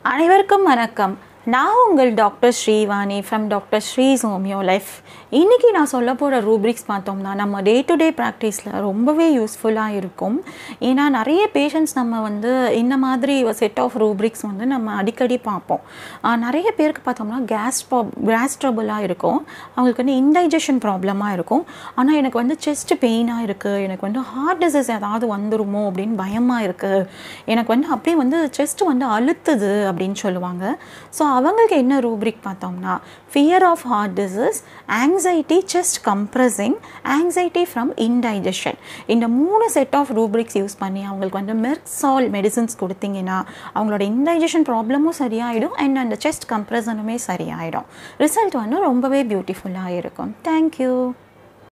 அனைவருக்கும் வணக்கம் நான் உங்கள் doctor Srivani from doctor Sri's homeo life இன்றைக்கி நான் சொல்ல போகிற ரூப்ரிக்ஸ் பார்த்தோம்னா நம்ம டே டு டே ப்ராக்டிஸில் ரொம்பவே யூஸ்ஃபுல்லாக இருக்கும் ஏன்னா நிறைய பேஷண்ட்ஸ் நம்ம வந்து இந்த மாதிரி செட் ஆஃப் ரூப்ரிக்ஸ் வந்து நம்ம அடிக்கடி பார்ப்போம் ஆஹ் நிறைய பேருக்கு பார்த்தோம்னா கேஸ் கேஸ் ட்ரபுளாக இருக்கும் அவங்களுக்கு வந்து இன்டைஜஷன் ப்ராப்ளமாக இருக்கும் ஆனால் எனக்கு வந்து செஸ்ட் பெயினாக இருக்குது எனக்கு வந்து ஹார்ட் டிசீஸ் ஏதாவது வந்துருமோ அப்படின்னு பயமாக இருக்குது எனக்கு வந்து அப்படியே வந்து செஸ்ட் வந்து அழுத்துது அப்படின்னு சொல்லுவாங்க ஸோ அவங்களுக்கு என்ன ரூப்ரிக் பார்த்தோம்னா fear of heart disease anxiety chest compressing anxiety from indigestion இந்த மூணு செட் ஆஃப் ரூப்ரிக்ஸ் யூஸ் பண்ணி அவங்களுக்கு வந்து மெர்க்சால் மெடிசின்ஸ் கொடுத்தீங்கன்னா அவங்களோட இன்டைஜஷன் ப்ராப்ளமும் சரியாயிடும் அண்ட் அந்த செஸ்ட் கம்ப்ரஷனுமே சரியாயிடும் ரிசல்ட் வந்து ரொம்பவே பியூட்டிஃபுல்லாக இருக்கும் தேங்க்யூ